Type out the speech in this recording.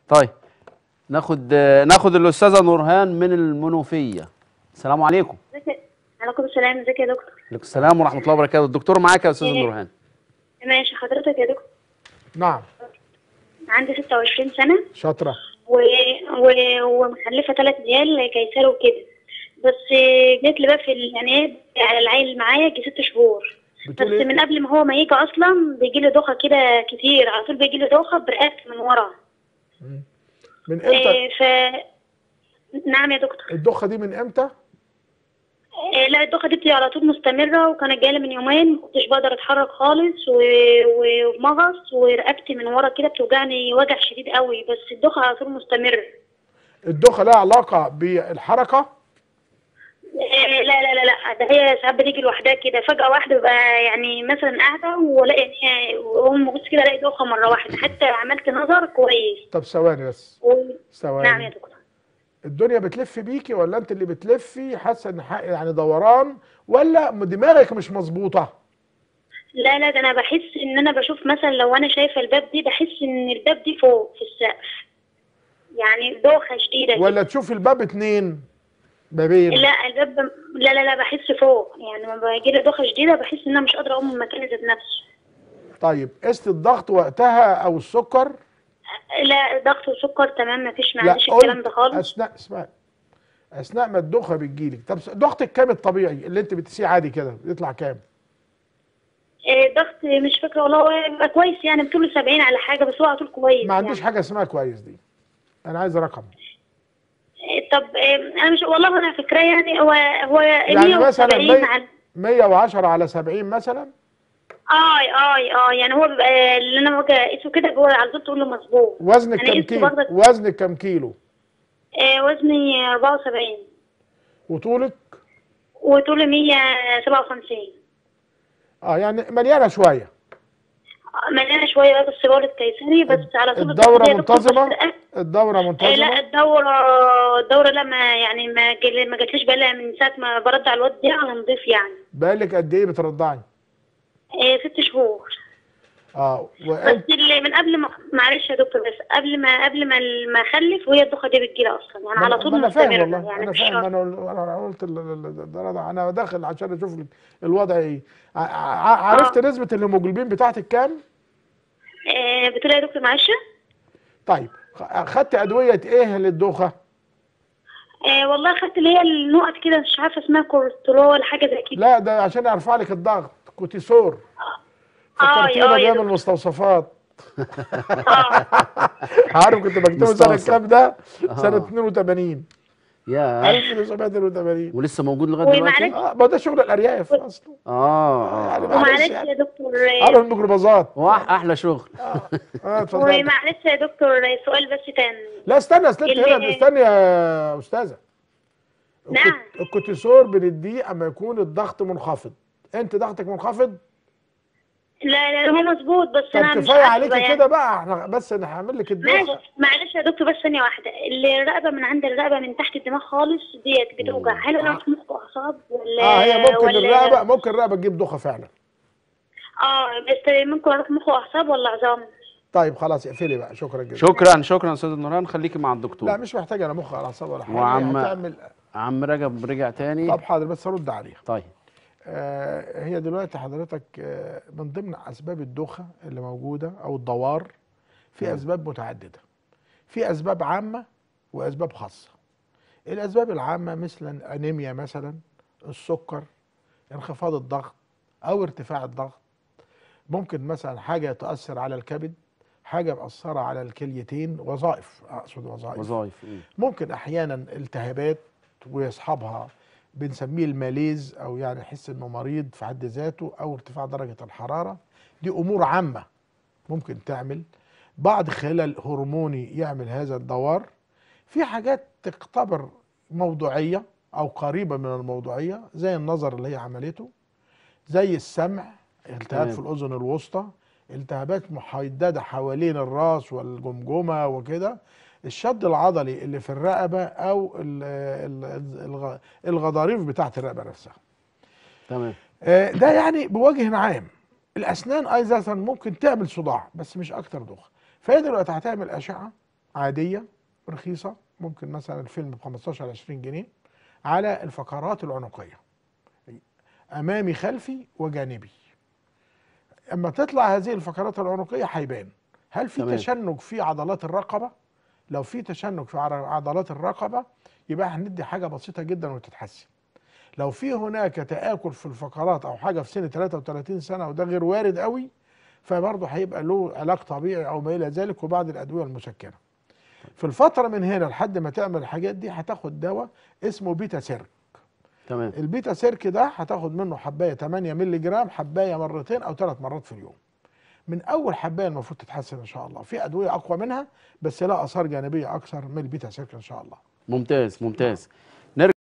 طيب ناخد آه، ناخد الاستاذه نورهان من المنوفيه السلام عليكم ازيك عليكم السلام ازيك يا دكتور عليكم السلام ورحمه الله وبركاته الدكتور معاك يا استاذه إيه. نورهان ماشي حضرتك يا دكتور نعم عندي 26 سنة شاطرة و... و... ومخلفة ثلاث عيال كيسر وكده بس جيت لي بقى في ال- يعني ايه على العيل معايا يجي ست شهور بس بتقول ايه؟ من قبل ما هو ما يجي اصلا بيجي لي دوخة كده كتير على طول بيجي لي دوخة برقبتي من ورا من امتى إيه ف نعم يا دكتور الدخة دي من امتى؟ إيه لا الدوخة دي بتبقى على طول مستمرة وكانت جاية لي من يومين ما كنتش بقدر اتحرك خالص و... و- ومغص ورقبتي من ورا كده بتوجعني وجع شديد قوي بس الدوخة على طول مستمر الدخة لها علاقة بالحركة إيه لا لا لا لا ده هي ساعات بتيجي لوحدها كده فجأة واحدة ببقى يعني مثلا قاعدة والاقي ان هي واقوم ببص كده الاقي دوخة مرة واحدة حتى عملت نظر كويس طب ثواني بس و... ثواني نعم يا دكتور الدنيا بتلف بيكي ولا انت اللي بتلفي حاسه ان حق- يعني دوران ولا دماغك مش مظبوطه لا لا ده انا بحس ان انا بشوف مثلا لو انا شايفة الباب دي بحس ان الباب دي فوق في السقف يعني دوخة شديدة كده. ولا تشوفي الباب اتنين بابين لا الباب لا لا لا بحس فوق يعني لما باجي لي دوخه شديده بحس ان انا مش قادره اقوم من مكاني ذات نفسه طيب قست الضغط وقتها او السكر لا ضغط وسكر تمام مفيش ما لا عنديش الكلام قلت ده خالص اثناء اسمعي اثناء ما الدوخه بتجيلك طب ضغطك كام الطبيعي اللي انت بتقيسيه عادي كده يطلع كام إيه ضغط مش فاكره والله هو بيبقى كويس يعني بطول 70 على حاجه بس هو على طول كويس ما عنديش يعني. حاجه اسمها كويس دي انا عايز رقم إيه طب إيه انا مش والله انا فاكراه يعني هو هو يعني مثلا 170 مية- على 110 على 70 مثلا اه اه اه يعني هو بيبقى اللي انا باجي اقيسه كده هو على طول تقول له مظبوط وزنك أنا كام قست كيلو برضك- وزنك كام كيلو إيه وزني 74 وطولك وطولي 157 اه يعني مليانه شويه مليانه شويه بس بولد كيسري بس على طول الدوره الضغط يا دكتور منتظمه بس- الدوره إيه لا منتظمه الدورة الدورة لا ما يعني ما جل- ما جاتليش بالها من ساعة ما برد على الواد دي على نضيف يعني بقالك قد ايه بترضعي إيه ست شهور اه بس وانت اللي من قبل ما معلش يا دكتور بس قبل ما قبل ما ما اخلف وهي الدوخة دي بتجيلي اصلا يعني على طول انا فاهم مستمرة والله يعني انا مش فاهم شرط. انا انا قلت ال- ال- ال- الرضع انا داخل عشان اشوف ال- الوضع ايه ع- ع- عرفت نسبه الهيموجلوبين بتاعتك كام إيه بتقولي يا دكتور معلش طيب خ- خدت ادويه ايه للدوخه إيه والله خدت اللي هي النقط كده مش عارفة اسمها كورتيزول حاجة زي كده لا ده عشان ارفع لك الضغط كورتيسور اه فكرتينا اه يا بايام دكتور المستوصفات اه عارف كنت بكتبه سنه مستوصف. كام ده سنه آه. 82 يا 1982 ولسه موجود لغايه دلوقتي ومعلش- اه ما ده شغل الارياف اصلا اه يعني اه معلش ومعلش يعني. يا دكتور إيه، عارف الميكروباصات واح احلى شغل اه اتفضل ومعلش يا دكتور سؤال بس تاني لا استنى استنى اللي- هنا استنى يا استاذه نعم. الكت- الكورتيسور بنديه اما يكون الضغط منخفض انت ضغطك منخفض لا لا هو مظبوط بس انا طب مش كفايه عارفة عليكي يعني. كده بقى احنا بس انا هعمل لك الدوخه ماشي معلش يا دكتور بس ثانية واحدة الرقبة من عند الرقبة من تحت الدماغ خالص ديت بتوجع هل انا في مخ واعصاب ولا اه هي ممكن ولا الرقبه ممكن الرقبه تجيب دوخه فعلا اه بس ممكن اروح مخ واعصاب ولا عظام طيب خلاص اقفلي بقى شكرا جدا شكرا شكرا استاذ نوران خليكي مع الدكتور لا مش محتاجه انا مخ على اعصاب ولا حاجه وعم- هتعمل عم رجب رجع تاني طب حاضر بس ارد عليها طيب آه هي دلوقتي حضرتك آه من ضمن اسباب الدوخه اللي موجوده او الدوار في اسباب متعدده في اسباب عامه واسباب خاصه الاسباب العامه مثل الانيميا مثلا السكر انخفاض الضغط او ارتفاع الضغط ممكن مثلا حاجه تؤثر على الكبد حاجه مأثره على الكليتين وظائف اقصد وظائف وظائف مم. ممكن احيانا التهابات ويصحبها بنسميه الماليز او يعني يحس انه مريض في حد ذاته او ارتفاع درجه الحراره دي امور عامه ممكن تعمل بعض خلل هرموني يعمل هذا الدوار في حاجات تختبر موضوعيه او قريبه من الموضوعيه زي النظر اللي هي عملته زي السمع التهاب تمام. في الاذن الوسطى التهابات محدده حوالين الراس والجمجمه وكده الشد العضلي اللي في الرقبه او ال- ال- الغ- الغضاريف بتاعت الرقبه نفسها تمام آه، ده يعني بوجه عام الاسنان ايضا ممكن تعمل صداع بس مش اكتر دوخه فهي دلوقتي هتعمل اشعه عاديه رخيصه ممكن مثلا الفيلم ب 15 ل 20 جنيه على الفقرات العنقيه امامي خلفي وجانبي اما تطلع هذه الفقرات العنقيه هيبان هل في تمام. تشنج في عضلات الرقبه لو في تشنج في عر- عضلات الرقبه يبقى هندي حاجه بسيطه جدا وتتحسن لو في هناك تآكل في الفقرات او حاجه في سن 33 سنه وده غير وارد قوي فبرضه هيبقى له علاج طبيعي او ما الى ذلك وبعض الادويه المسكره في الفتره من هنا لحد ما تعمل الحاجات دي هتاخد دواء اسمه بيتا سيرك تمام البيتا سيرك ده هتاخد منه حبايه 8 مللي جرام حبايه مرتين او ثلاث مرات في اليوم من اول حبايه المفروض تتحسن ان شاء الله في ادويه اقوى منها بس لها اثار جانبيه اكثر من البيتا سيرك ان شاء الله ممتاز ممتاز